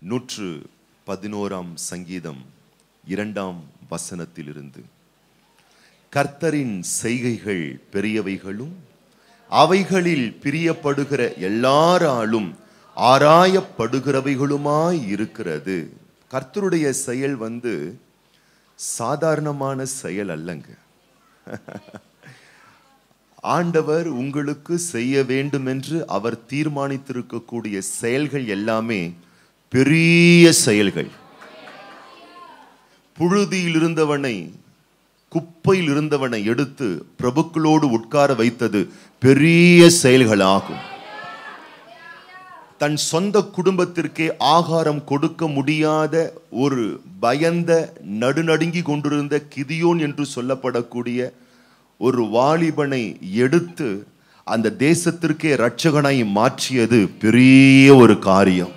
நூற்று பதினோராம் சங்கீதம் இரண்டாம் வசனத்திலிருந்து கர்த்தரின் செய்கைகள் பெரியவைகளும் அவைகளில் பிரியப்படுகிற எல்லாராலும் ஆராயப்படுகிறவைகளுமாய் இருக்கிறது கர்த்தருடைய செயல் வந்து சாதாரணமான செயல் அல்லங்க ஆண்டவர் உங்களுக்கு செய்ய வேண்டும் என்று அவர் தீர்மானித்திருக்கக்கூடிய செயல்கள் எல்லாமே பெரிய செயல்கள் புழுதியில் இருந்தவனை குப்பையில் இருந்தவனை எடுத்து பிரபுக்களோடு உட்கார வைத்தது பெரிய செயல்களாகும் தன் சொந்த குடும்பத்திற்கே ஆகாரம் கொடுக்க முடியாத ஒரு பயந்த நடுநடுங்கி கொண்டிருந்த கிதியோன் என்று சொல்லப்படக்கூடிய ஒரு வாலிபனை எடுத்து அந்த தேசத்திற்கே இரட்சகனாய் மாற்றியது பெரிய ஒரு காரியம்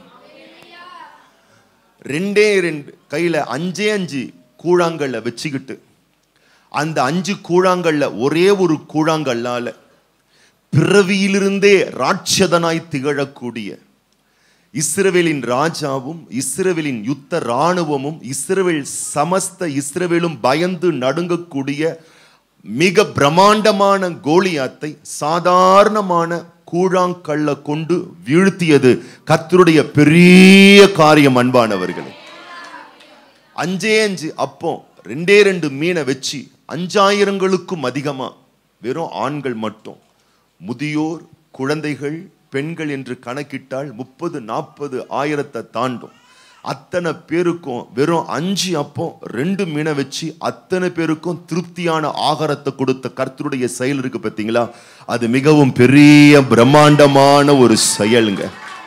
ரெண்டே ரெண்டு கையில அஞ்சே அஞ்சு கூழாங்கல்ல வச்சுக்கிட்டு அந்த அஞ்சு கூழாங்கல்ல ஒரே ஒரு கூழாங்கல்லால பிறவியிலிருந்தே ராட்சதனாய் திகழக்கூடிய இஸ்ரவேலின் ராஜாவும் இஸ்ரவேலின் யுத்த ராணுவமும் இஸ்ரவேல் சமஸ்த இஸ்ரவேலும் பயந்து நடுங்கக்கூடிய மிக பிரம்மாண்டமான கோலியாத்தை சாதாரணமான கூழாங்கல்ல கொண்டு வீழ்த்தியது கர்த்தருடைய பெரிய காரியம் அன்பானவர்களே அஞ்சே அஞ்சு அப்போ ரெண்டே ரெண்டு மீனை வச்சு அஞ்சாயிரங்களுக்கும் அதிகமா வெறும் ஆண்கள் மட்டும் முதியோர் குழந்தைகள் பெண்கள் என்று கணக்கிட்டால் முப்பது நாற்பது ஆயிரத்தை தாண்டும் அத்தனை பேருக்கும் வெறும் அஞ்சு அப்போ ரெண்டு மீனை வச்சு அத்தனை பேருக்கும் திருப்தியான ஆகாரத்தை கொடுத்த கர்த்தருடைய செயல் இருக்கு பார்த்தீங்களா அது மிகவும் பெரிய பிரம்மாண்டமான ஒரு செயலுங்க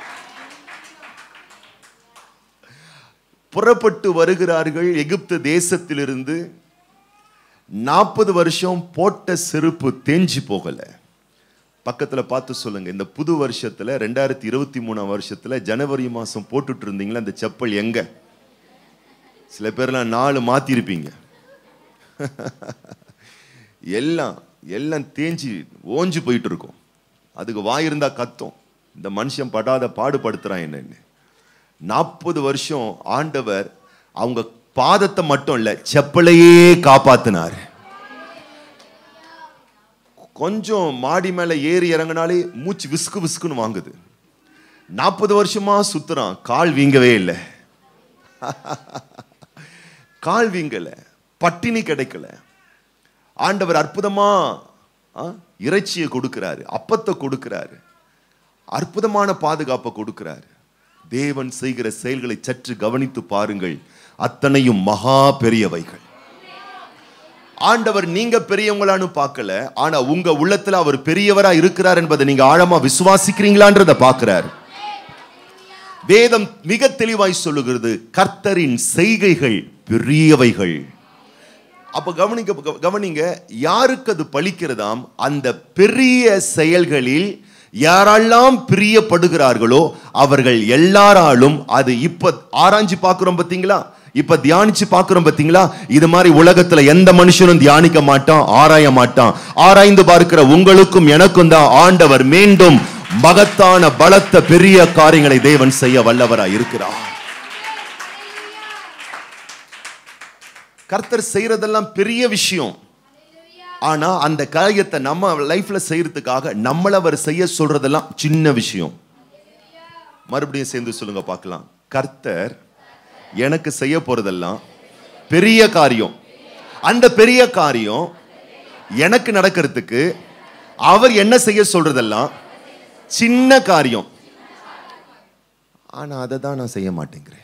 புறப்பட்டு வருகிறார்கள் எகிப்து தேசத்திலிருந்து நாற்பது வருஷம் போட்ட செருப்பு தேஞ்சு போகல பக்கத்துல பார்த்து சொல்லுங்க இந்த புது வருஷத்துல ரெண்டாயிரத்தி இருபத்தி மூணாம் வருஷத்துல ஜனவரி மாசம் போட்டுட்டு இருந்தீங்களா அந்த செப்பல் எங்க சில பேர்லாம் நாலு மாத்திருப்பீங்க எல்லாம் எல்லாம் தேஞ்சு ஓஞ்சு போயிட்டு இருக்கும் அதுக்கு வாய் இருந்தா கத்தும் இந்த மனுஷன் படாத பாடுபடுத்துறான் என்னன்னு நாற்பது வருஷம் ஆண்டவர் அவங்க பாதத்தை மட்டும் இல்ல செப்பலையே காப்பாத்தினார் கொஞ்சம் மாடி மேல ஏறி இறங்கினாலே மூச்சு விசுக்கு விசுக்குன்னு வாங்குது நாற்பது வருஷமா சுத்துறான் கால் வீங்கவே இல்லை கால் வீங்கல பட்டினி கிடைக்கல ஆண்டவர் அற்புதமா ஆ, இறைச்சியை கொடுக்கிறாரு அப்பத்தை கொடுக்கிறாரு அற்புதமான பாதுகாப்பை கொடுக்கிறாரு தேவன் செய்கிற செயல்களை சற்று கவனித்து பாருங்கள் அத்தனையும் மகா பெரியவைகள் ஆண்டவர் நீங்க பெரியவங்களான்னு பார்க்கல ஆனா உங்க உள்ளத்துல அவர் பெரியவரா இருக்கிறார் என்பதை நீங்க ஆழமா விசுவாசிக்கிறீங்களான்றத பார்க்கிறார் வேதம் மிக தெளிவாய் சொல்லுகிறது கர்த்தரின் செய்கைகள் பெரியவைகள் அப்ப கவனிக்க க- கவனிங்க யாருக்கு அது பலிக்கிறதாம் அந்த பெரிய செயல்களில் யாரெல்லாம் பிரியப்படுகிறார்களோ அவர்கள் எல்லாராலும் அது இப்ப ஆராய்ஞ்சு பார்க்கிறோம் பாத்தீங்களா இப்ப தியானிச்சு பார்க்கிறோம் பாத்தீங்களா இது மாதிரி உலகத்துல எந்த மனுஷனும் தியானிக்க மாட்டான் ஆராய மாட்டான் ஆராய்ந்து பார்க்கிற உங்களுக்கும் எனக்கும் தான் ஆண்டவர் மீண்டும் மகத்தான பலத்த பெரிய காரியங்களை தேவன் செய்ய வல்லவராய் இருக்கிறார் கர்த்தர் செய்யறதெல்லாம் பெரிய விஷயம் ஆனா அந்த காரியத்தை நம்ம லைஃப்ல செய்யறதுக்காக நம்மள அவர் செய்ய சொல்றதெல்லாம் சின்ன விஷயம் மறுபடியும் சேர்ந்து சொல்லுங்க பார்க்கலாம் கர்த்தர் எனக்கு செய்ய போறதெல்லாம் பெரிய காரியம் அந்த பெரிய காரியம் எனக்கு நடக்கிறதுக்கு அவர் என்ன செய்ய சொல்றதெல்லாம் சின்ன காரியம் ஆனா அதை தான் நான் செய்ய மாட்டேங்கிறேன்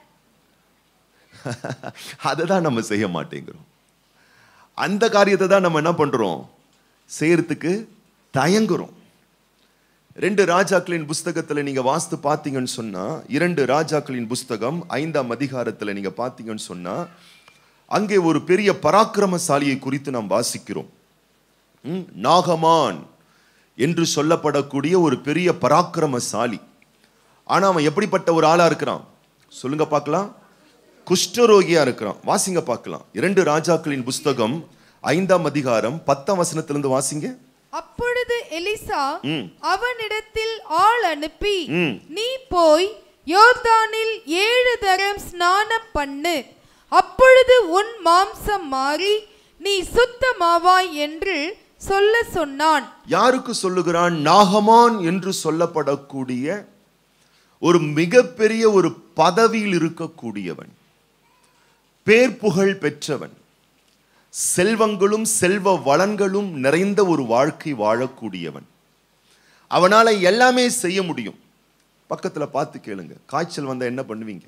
அதை தான் நம்ம செய்ய மாட்டேங்கிறோம் அந்த காரியத்தை தான் நம்ம என்ன பண்றோம் செய்யறதுக்கு தயங்குறோம் ரெண்டு ராஜாக்களின் புஸ்தகத்துல நீங்க வாஸ்து பார்த்தீங்கன்னு சொன்னா இரண்டு ராஜாக்களின் புஸ்தகம் ஐந்தாம் அதிகாரத்துல நீங்க பார்த்தீங்கன்னு சொன்னா அங்கே ஒரு பெரிய பராக்கிரமசாலியை குறித்து நாம் வாசிக்கிறோம் ம், நாகமான் என்று சொல்லப்படக்கூடிய ஒரு பெரிய பராக்கிரமசாலி ஆனா அவன் எப்படிப்பட்ட ஒரு ஆளா இருக்கிறான் சொல்லுங்க பார்க்கலாம் குஷ்டரோகியா இருக்கிறான் வாசிங்க பார்க்கலாம் இரண்டு ராஜாக்களின் புஸ்தகம் ஐந்தாம் அதிகாரம் பத்தாம் வசனத்திலிருந்து வாசிங்க அப்பொழுது எலிசா ம். அவனிடத்தில் ஆள் அனுப்பி ம். நீ போய் யோர்தானில் ஏழு தரம் ஸ்நானம் பண்ணு அப்பொழுது உன் மாம்சம் மாறி நீ சுத்தமாவாய் என்று சொல்ல சொன்னான் யாருக்கு சொல்லுகிறான் நாகமான் என்று சொல்லப்படக்கூடிய ஒரு மிகப்பெரிய ஒரு பதவியில் இருக்கக்கூடியவன் பேர் புகழ் பெற்றவன் செல்வங்களும் செல்வ வளங்களும் நிறைந்த ஒரு வாழ்க்கை வாழக்கூடியவன் அவனால எல்லாமே செய்ய முடியும் பக்கத்துல பார்த்து கேளுங்க காய்ச்சல் வந்தா என்ன பண்ணுவீங்க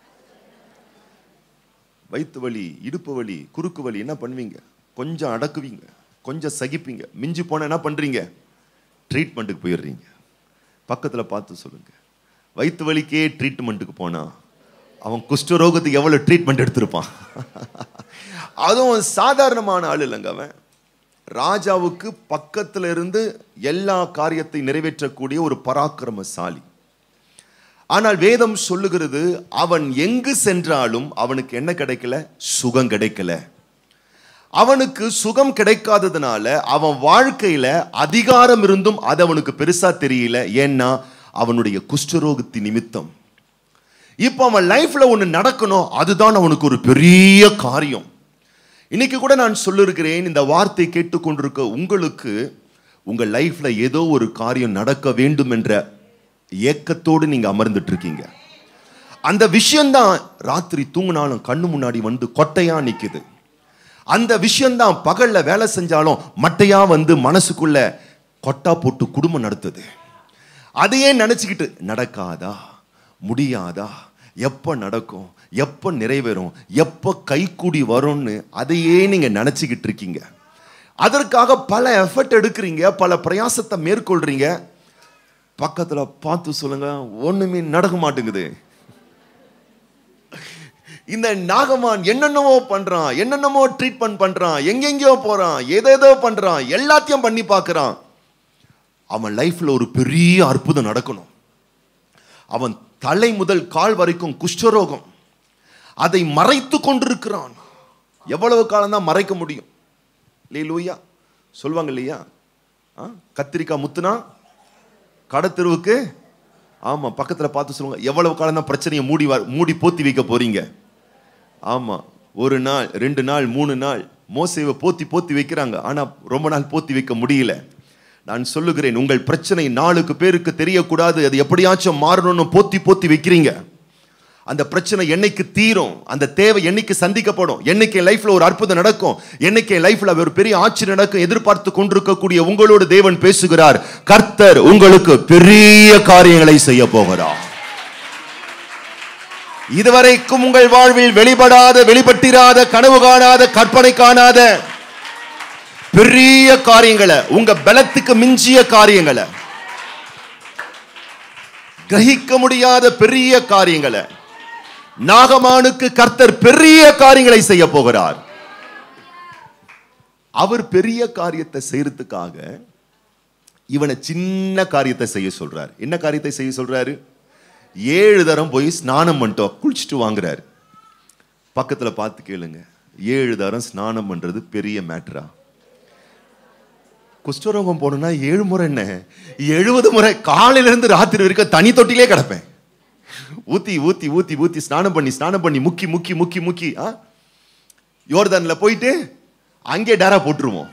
வயிற்று வலி இடுப்பு வலி குறுக்கு வலி என்ன பண்ணுவீங்க கொஞ்சம் அடக்குவீங்க கொஞ்சம் சகிப்பீங்க மிஞ்சி போனா என்ன பண்றீங்க ட்ரீட்மெண்ட்டுக்கு போயிடுறீங்க பக்கத்துல பார்த்து சொல்லுங்க வயிற்று வலிக்கே ட்ரீட்மெண்ட்டுக்கு போனா அவன் குஷ்டரோகத்துக்கு எவ்வளவு ட்ரீட்மெண்ட் எடுத்திருப்பான் அதுவும் சாதாரணமான ஆள் இல்லைங்க அவன் ராஜாவுக்கு பக்கத்துல இருந்து எல்லா காரியத்தை நிறைவேற்றக்கூடிய ஒரு பராக்கிரமசாலி ஆனால் வேதம் சொல்லுகிறது அவன் எங்கு சென்றாலும் அவனுக்கு என்ன கிடைக்கல சுகம் கிடைக்கல அவனுக்கு சுகம் கிடைக்காததுனால அவன் வாழ்க்கையில அதிகாரம் இருந்தும் அது அவனுக்கு பெருசா தெரியல ஏன்னா அவனுடைய குஷ்டரோகத்தின் நிமித்தம் இப்போ அவன் லைஃப்ல ஒன்று நடக்கணும் அதுதான் அவனுக்கு ஒரு பெரிய காரியம் இன்னைக்கு கூட நான் சொல்லிருக்கிறேன் இந்த வார்த்தை கேட்டுக்கொண்டிருக்க உங்களுக்கு உங்க லைஃப்ல ஏதோ ஒரு காரியம் நடக்க வேண்டும் என்ற ஏக்கத்தோடு நீங்க அமர்ந்துட்டு இருக்கீங்க அந்த விஷயம்தான் ராத்திரி தூங்கினாலும் கண்ணு முன்னாடி வந்து கொட்டையா நிக்குது அந்த விஷயம்தான் பகல்ல வேலை செஞ்சாலும் மட்டையா வந்து மனசுக்குள்ள கொட்டா போட்டு குடும்பம் நடத்துது அதையே நினைச்சுக்கிட்டு நடக்காதா முடியாதா எப்போ நடக்கும் எப்போ நிறைவேறும் எப்போ கைக்கூடி வரும்னு அதையே நீங்க நினைச்சுக்கிட்டு இருக்கீங்க அதற்காக பல எஃபர்ட் எடுக்கிறீங்க பல பிரயாசத்தை மேற்கொள்றீங்க பக்கத்துல பார்த்து சொல்லுங்க ஒண்ணுமே நடக்க மாட்டேங்குது இந்த நாகமான் என்னென்னவோ பண்றான் என்னென்னமோ ட்ரீட்மெண்ட் பண்றான் எங்கெங்கேயோ போறான் ஏதேதோ பண்றான் எல்லாத்தையும் பண்ணி பார்க்கறான் அவன் லைஃப்ல ஒரு பெரிய அற்புதம் நடக்கணும் அவன் தலை முதல் கால் வரைக்கும் குஷ்டரோகம் அதை மறைத்து கொண்டிருக்கிறான் எவ்வளவு காலம் தான் மறைக்க முடியும் லூயா சொல்லுவாங்க இல்லையா ஆ? கத்திரிக்காய் முத்துனா கடத்தெருவுக்கு ஆமா பக்கத்துல பார்த்து சொல்லுவாங்க எவ்வளவு காலம் தான் பிரச்சனையை மூடி வ- மூடி போத்தி வைக்க போறீங்க ஆமா ஒரு நாள் ரெண்டு நாள் மூணு நாள் மோசேவை போத்தி போத்தி வைக்கிறாங்க ஆனா ரொம்ப நாள் போத்தி வைக்க முடியல நான் சொல்லுகிறேன் உங்கள் பிரச்சனை நாளுக்கு பேருக்கு தெரியக்கூடாது அது எப்படியாச்சும் மாறணும்னு போத்தி போத்தி வைக்கிறீங்க அந்த பிரச்சனை என்னைக்கு தீரும் அந்த தேவை என்னைக்கு சந்திக்கப்படும் என்னைக்கு என் லைஃப்ல ஒரு அற்புதம் நடக்கும் என்னைக்கு என் லைஃப்ல ஒரு பெரிய ஆட்சி நடக்கும் எதிர்பார்த்து கொண்டிருக்கக்கூடிய உங்களோடு தேவன் பேசுகிறார் கர்த்தர் உங்களுக்கு பெரிய காரியங்களை செய்ய போகிறார் இதுவரைக்கும் உங்கள் வாழ்வில் வெளிப்படாத வெளிப்பட்டிராத கனவு காணாத கற்பனை காணாத பெரிய காரியங்களை உங்க பலத்துக்கு மிஞ்சிய காரியங்களை கிரகிக்க முடியாத பெரிய காரியங்களை நாகமானுக்கு கர்த்தர் பெரிய காரியங்களை செய்ய போகிறார் அவர் பெரிய காரியத்தை செய்யறதுக்காக இவனை சின்ன காரியத்தை செய்ய சொல்றார் என்ன காரியத்தை செய்ய சொல்றாரு ஏழு தரம் போய் ஸ்நானம் பண்ணிட்டோம் குளிச்சுட்டு வாங்குறாரு பக்கத்துல பார்த்து கேளுங்க ஏழு தரம் ஸ்நானம் பண்றது பெரிய மேட்டரா குஷ்டரோகம் போகணும்னா ஏழு முறை என்ன எழுபது முறை காலையில இருந்து ராத்திரி வரைக்கும் தனி தொட்டிலே கிடப்பேன் ஊத்தி ஊத்தி ஊத்தி ஊத்தி ஸ்நானம் பண்ணி ஸ்நானம் பண்ணி முக்கி முக்கி முக்கி முக்கி ஆ யோர்தான்ல போயிட்டு அங்கே டேரா போட்டுருவோம்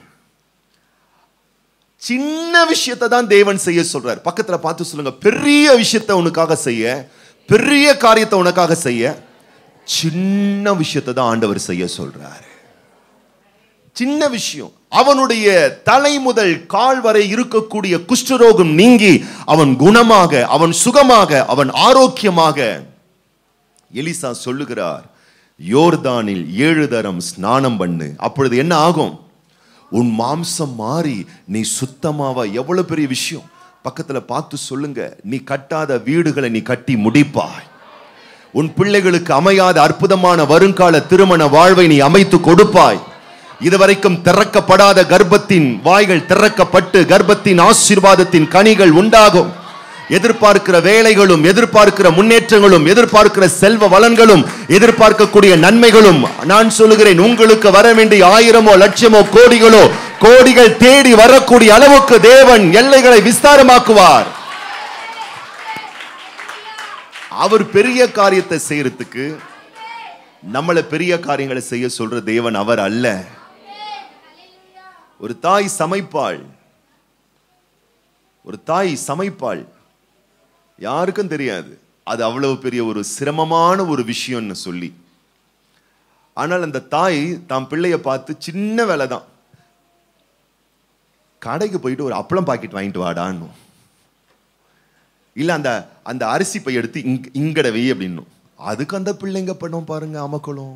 சின்ன விஷயத்தை தான் தேவன் செய்ய சொல்றார் பக்கத்துல பார்த்து சொல்லுங்க பெரிய விஷயத்தை உனக்காக செய்ய பெரிய காரியத்தை உனக்காக செய்ய சின்ன விஷயத்தை தான் ஆண்டவர் செய்ய சொல்றாரு சின்ன விஷயம் அவனுடைய தலை முதல் கால் வரை இருக்கக்கூடிய குஷ்டரோகம் நீங்கி அவன் குணமாக அவன் சுகமாக அவன் ஆரோக்கியமாக எலிசா சொல்லுகிறார் யோர்தானில் ஏழு தரம் ஸ்நானம் பண்ணு அப்பொழுது என்ன ஆகும் உன் மாம்சம் மாறி நீ சுத்தமாவா எவ்வளவு பெரிய விஷயம் பக்கத்துல பார்த்து சொல்லுங்க நீ கட்டாத வீடுகளை நீ கட்டி முடிப்பாய் உன் பிள்ளைகளுக்கு அமையாத அற்புதமான வருங்கால திருமண வாழ்வை நீ அமைத்து கொடுப்பாய் இதுவரைக்கும் திறக்கப்படாத கர்ப்பத்தின் வாய்கள் திறக்கப்பட்டு கர்ப்பத்தின் ஆசீர்வாதத்தின் கனிகள் உண்டாகும் எதிர்பார்க்கிற வேலைகளும் எதிர்பார்க்கிற முன்னேற்றங்களும் எதிர்பார்க்கிற செல்வ வளன்களும் எதிர்பார்க்கக்கூடிய நன்மைகளும் நான் சொல்லுகிறேன் உங்களுக்கு வர வேண்டிய ஆயிரமோ லட்சமோ கோடிகளோ கோடிகள் தேடி வரக்கூடிய அளவுக்கு தேவன் எல்லைகளை விஸ்தாரமாக்குவார் அவர் பெரிய காரியத்தை செய்யறதுக்கு நம்மளை பெரிய காரியங்களை செய்ய சொல்ற தேவன் அவர் அல்ல ஒரு தாய் சமைப்பாள் ஒரு தாய் சமைப்பாள் யாருக்கும் தெரியாது அது அவ்வளவு பெரிய ஒரு சிரமமான ஒரு விஷயம்னு சொல்லி ஆனால் அந்த தாய் தான் பிள்ளைய பார்த்து சின்ன வேலை தான் கடைக்கு போயிட்டு ஒரு அப்பளம் பாக்கெட் வாங்கிட்டு வாடான்னு இல்ல அந்த அந்த அரிசி பை எடுத்து இங்க இங்கட வை அப்படின்னும் அதுக்கு அந்த பிள்ளைங்க பண்ணும் பாருங்க அமக்களும்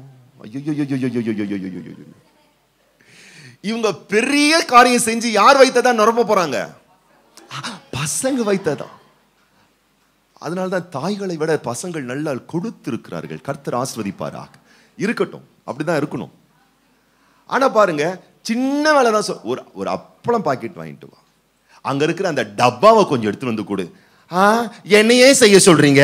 ஐயோ இவங்க பெரிய காரியம் செஞ்சு யார் வைத்ததா நிரப்ப போறாங்க பசங்க வைத்ததா அதனால தான் தாய்களை விட பசங்கள் நல்லா கொடுத்திருக்கிறார்கள் கர்த்தர் ஆசிர்வதிப்பாராக இருக்கட்டும் அப்படிதான் இருக்கணும் ஆனா பாருங்க சின்ன வேலை தான் சொல் ஒரு ஒரு அப்பளம் பாக்கெட் வாங்கிட்டு வா அங்க இருக்கிற அந்த டப்பாவை கொஞ்சம் எடுத்துட்டு வந்து கொடு ஆ என்னையே செய்ய சொல்றீங்க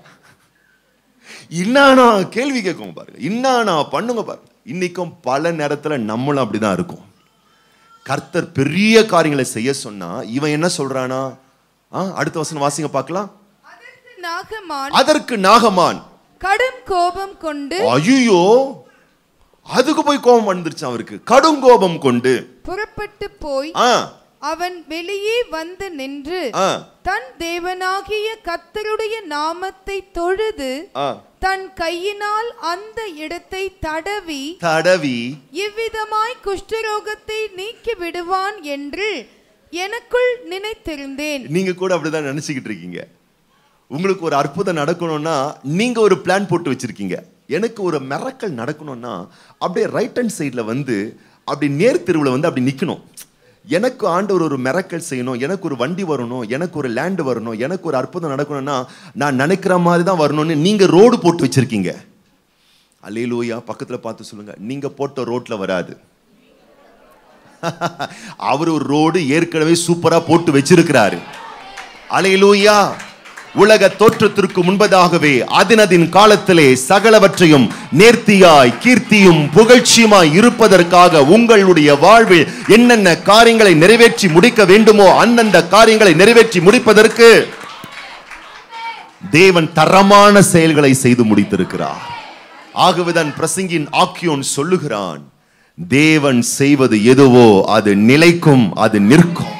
இன்னானா கேள்வி கேட்கும் பாருங்க இன்னானா பண்ணுங்க பாருங்க இன்னைக்கும் பல நேரத்துல நம்மளும் அப்படிதான் இருக்கும் கர்த்தர் பெரிய காரியங்களை செய்ய சொன்னா இவன் என்ன சொல்றானா ஆ, அடுத்த வசனம் வாசிங்க பார்க்கலாம் அதற்கு நாகமான் அதற்கு நாகமான் கடும் கோபம் கொண்டு ஐயோ அதுக்கு போய் கோபம் வந்துருச்சு அவருக்கு கடும் கோபம் கொண்டு புறப்பட்டு போய் ஆ அவன் வெளியே வந்து நின்று ஆ தன் தேவனாகிய கர்த்தருடைய நாமத்தை தொழுது ஆ தன் கையினால் அந்த இடத்தை தடவி தடவி இவ்விதமாய் குஷ்டரோகத்தை நீக்கி விடுவான் என்று எனக்குள் நினைத்திருந்தேன் நீங்க கூட அப்படிதான் நினைச்சுக்கிட்டு இருக்கீங்க உங்களுக்கு ஒரு அற்புதம் நடக்கணும்னா நீங்க ஒரு பிளான் போட்டு வச்சிருக்கீங்க எனக்கு ஒரு மிரக்கல் நடக்கணும்னா அப்படியே ரைட் ஹேண்ட் சைடுல வந்து அப்படி நேர் தெருவுல வந்து அப்படி நிக்கணும் எனக்கு ஆண்டவர் ஒரு மிரக்கல் செய்யணும் எனக்கு ஒரு வண்டி வரணும் எனக்கு ஒரு லேண்ட் வரணும் எனக்கு ஒரு அற்புதம் நடக்கணும்னா நான் நினைக்கிற மாதிரி தான் வரணும்னு நீங்க ரோடு போட்டு வச்சிருக்கீங்க அல்லேலூயா பக்கத்துல பார்த்து சொல்லுங்க நீங்க போட்ட ரோட்ல வராது அவர் ஒரு ரோடு ஏற்கனவே சூப்பரா போட்டு வச்சிருக்கிறாரு அலையிலூயா உலக தோற்றத்திற்கு முன்பதாகவே அதினதின் காலத்திலே சகலவற்றையும் நேர்த்தியாய் கீர்த்தியும் புகழ்ச்சியுமாய் இருப்பதற்காக உங்களுடைய வாழ்வில் என்னென்ன காரியங்களை நிறைவேற்றி முடிக்க வேண்டுமோ அந்தந்த காரியங்களை நிறைவேற்றி முடிப்பதற்கு தேவன் தரமான செயல்களை செய்து முடித்திருக்கிறார் ஆகவேதான் பிரசங்கின் ஆக்கியோன் சொல்லுகிறான் தேவன் செய்வது எதுவோ அது நிலைக்கும் அது நிற்கும்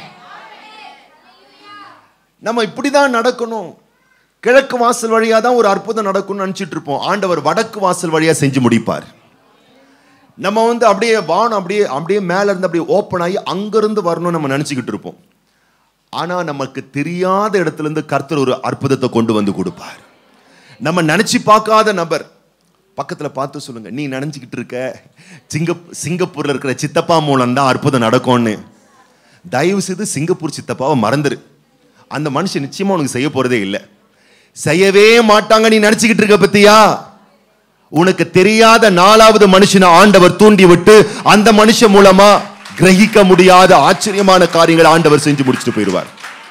நம்ம இப்படிதான் நடக்கணும் கிழக்கு வாசல் வழியா தான் ஒரு அற்புதம் நடக்கும்னு நினைச்சிட்டு இருப்போம் ஆண்டவர் வடக்கு வாசல் வழியா செஞ்சு முடிப்பார் நம்ம வந்து அப்படியே வானம் அப்படியே அப்படியே மேல இருந்து அப்படியே ஓப்பன் ஆகி அங்கிருந்து வரணும்னு நம்ம நினைச்சுக்கிட்டு இருப்போம் ஆனா நமக்கு தெரியாத இடத்துல இருந்து கர்த்தர் ஒரு அற்புதத்தை கொண்டு வந்து கொடுப்பார் நம்ம நினைச்சு பார்க்காத நபர் பக்கத்துல பார்த்து சொல்லுங்க நீ நினைச்சுக்கிட்டு இருக்க சிங்கப் சிங்கப்பூர்ல இருக்கிற சித்தப்பா மூலம் தான் அற்புதம் நடக்கும்னு தயவு செய்து சிங்கப்பூர் சித்தப்பாவை மறந்துரு அந்த மனுஷன் நிச்சயமா உனக்கு செய்ய போறதே இல்லை செய்யவே மாட்டாங்க நீ நினைச்சுக்கிட்டு இருக்க பத்தியா உனக்கு தெரியாத நாலாவது மனுஷனை ஆண்டவர் தூண்டி விட்டு அந்த மனுஷன் மூலமா கிரகிக்க முடியாத ஆச்சரியமான காரியங்களை ஆண்டவர் செஞ்சு முடிச்சுட்டு போயிடுவார்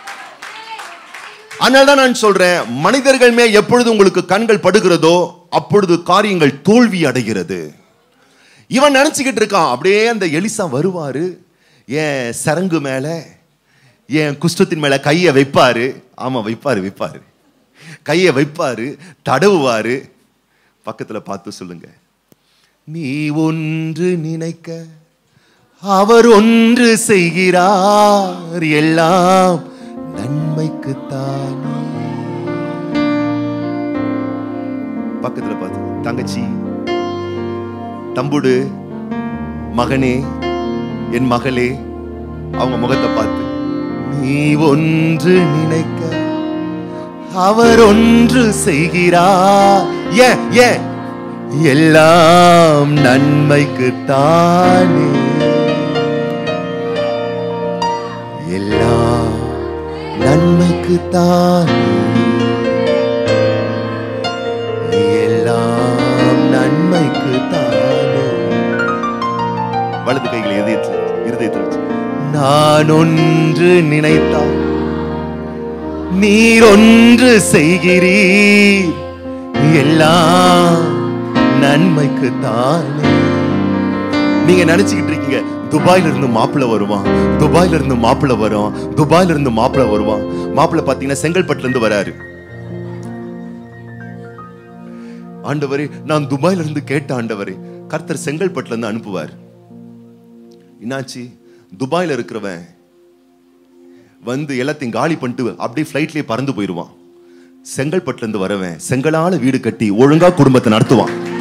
அதனால தான் நான் சொல்றேன் மனிதர்கள் மேல் எப்பொழுது உங்களுக்கு கண்கள் படுகிறதோ அப்பொழுது காரியங்கள் தோல்வி அடைகிறது இவன் நினைச்சுக்கிட்டு இருக்கான் அப்படியே அந்த எலிசா வருவாரு என் சரங்கு மேல என் குஷ்டத்தின் மேல கையை வைப்பாரு ஆமா வைப்பாரு வைப்பாரு கையை வைப்பாரு தடவுவாரு பக்கத்துல பார்த்து சொல்லுங்க நீ ஒன்று நினைக்க அவர் ஒன்று செய்கிறார் எல்லாம் நன்மைக்குத்தானே பக்கத்துல பார்த்து தங்கச்சி தம்புடு மகனே என் மகளே அவங்க முகத்தை பார்த்து நீ ஒன்று நினைக்க அவர் ஒன்று செய்கிறார் ஏன் ஏன் எல்லாம் நன்மைக்குத்தானே எல்லாம் நன்மைக்குத்தானே எல்லாம் நன்மைக்குத்தானே வலது கைகளை இதயத்தில் இருதயத்தில் வச்சு நான் ஒன்று நினைத்தால் நீர் ஒன்று செய்கிறீர் எல்லாம் நன்மைக்கு தானே நீங்க நினைச்சுக்கிட்டு இருக்கீங்க துபாயில இருந்து மாப்பிள்ள வருவான் துபாயில இருந்து மாப்பிள்ள வரும் துபாயில இருந்து மாப்பிள்ள வருவான் மாப்பிள்ள பாத்தீங்கன்னா செங்கல்பட்டுல இருந்து வராரு ஆண்டவரே நான் துபாயில இருந்து கேட்ட ஆண்டவரே கர்த்தர் செங்கல்பட்டுல இருந்து அனுப்புவார் என்னாச்சு துபாயில இருக்கிறவன் வந்து எல்லாத்தையும் காலி பண்ணிட்டு அப்படியே ஃப்ளைட்லயே பறந்து போயிடுவான் செங்கல்பட்டுல இருந்து வரவன் செங்கலால வீடு கட்டி ஒழுங்கா குடும்பத்தை நடத்துவான்